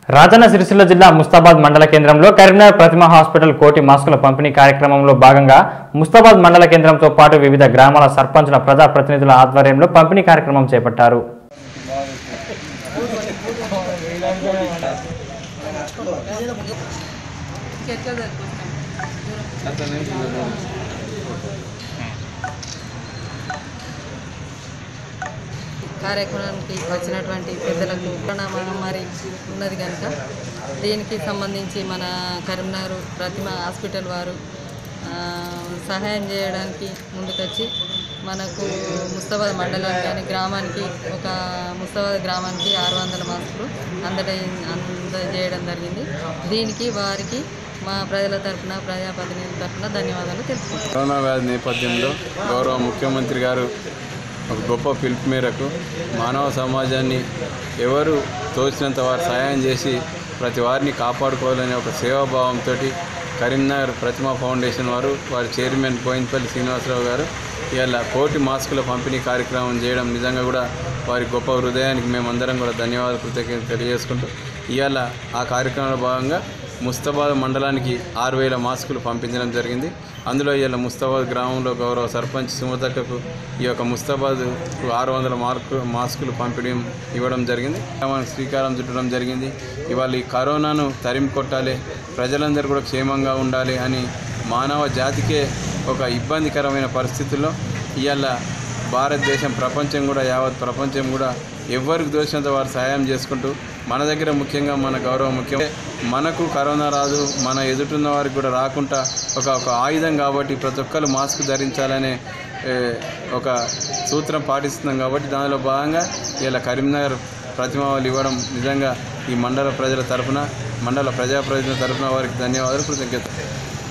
రాజన్న సిరిసిల్ల జిల్లా ముస్తాబాద్ మండల కేంద్రంలో కరీంనగర్ ప్రతిమ హాస్పిటల్ కోటి మాస్కుల పంపిణీ కార్యక్రమంలో భాగంగా ముస్తాబాద్ మండల కేంద్రంతో పాటు వివిధ గ్రామాల సర్పంచుల ప్రజాప్రతినిధుల ఆధ్వర్యంలో పంపిణీ కార్యక్రమం చేపట్టారు కార్యక్రమానికి వచ్చినటువంటి పెద్దలకు కరోనా మహమ్మారి ఉన్నది కనుక దీనికి సంబంధించి మన కరీంనగర్ ప్రతిమ హాస్పిటల్ వారు ఆ, సహాయం చేయడానికి ముందుకొచ్చి మనకు ముస్తాబాద్ మండలానికి కానీ గ్రామానికి ఒక ముస్తాబాద్ గ్రామానికి ఆరు వందల మాస్కులు అందజే అందజేయడం జరిగింది దీనికి వారికి మా ప్రజల తరఫున ప్రజాప్రతినిధుల తరఫున ధన్యవాదాలు తెలుపుకుంటున్నాను కరోనా వ్యాధి నేపథ్యంలో గౌరవ ముఖ్యమంత్రి గారు ఒక గొప్ప పిలుపు మేరకు మానవ సమాజాన్ని ఎవరు తోచినంత వారు సహాయం చేసి ప్రతి వారిని కాపాడుకోవాలనే ఒక సేవాభావంతో కరీంనగర్ ప్రతిమా ఫౌండేషన్ వారు వారి చైర్మన్ బోయిన్పల్లి శ్రీనివాసరావు గారు ఇవాళ కోటి మాస్కుల పంపిణీ కార్యక్రమం చేయడం నిజంగా కూడా వారి గొప్ప హృదయానికి మేమందరం కూడా ధన్యవాదాలు కృతజ్ఞత తెలియజేసుకుంటూ ఇవాళ ఆ కార్యక్రమంలో భాగంగా ముస్తాబాద్ మండలానికి ఆరు వేల మాస్కులు పంపించడం జరిగింది అందులో ఇవాళ ముస్తాబాద్ గ్రామంలో గౌరవ సర్పంచ్ సుమతక్కకు ఈ యొక్క ముస్తాబాద్ ఆరు వందల మార్కు మాస్కులు పంపిణీ ఇవ్వడం జరిగింది గ్రామానికి శ్రీకారం చుట్టడం జరిగింది ఇవాళ ఈ కరోనాను తరిమి కొట్టాలి ప్రజలందరూ కూడా క్షేమంగా ఉండాలి అని మానవ జాతికే ఒక ఇబ్బందికరమైన పరిస్థితుల్లో ఇవాళ భారతదేశం ప్రపంచం కూడా యావత్ ప్రపంచం కూడా ఎవరికి దోచినంత వారు సహాయం చేసుకుంటూ మన దగ్గర ముఖ్యంగా మన గౌరవం ముఖ్యం మనకు కరోనా రాదు మన ఎదుటిన్న వారికి కూడా రాకుండా ఒక ఒక ఆయుధం కాబట్టి ప్రతి ఒక్కరు మాస్క్ ధరించాలనే ఏ, ఒక సూత్రం పాటిస్తున్నాం కాబట్టి దానిలో భాగంగా ఇలా కరీంనగర్ ప్రతిమ వాళ్ళు ఇవ్వడం నిజంగా ఈ మండల ప్రజల తరఫున మండల ప్రజాప్రతినిధుల తరఫున వారికి ధన్యవాదాలు కృతజ్ఞత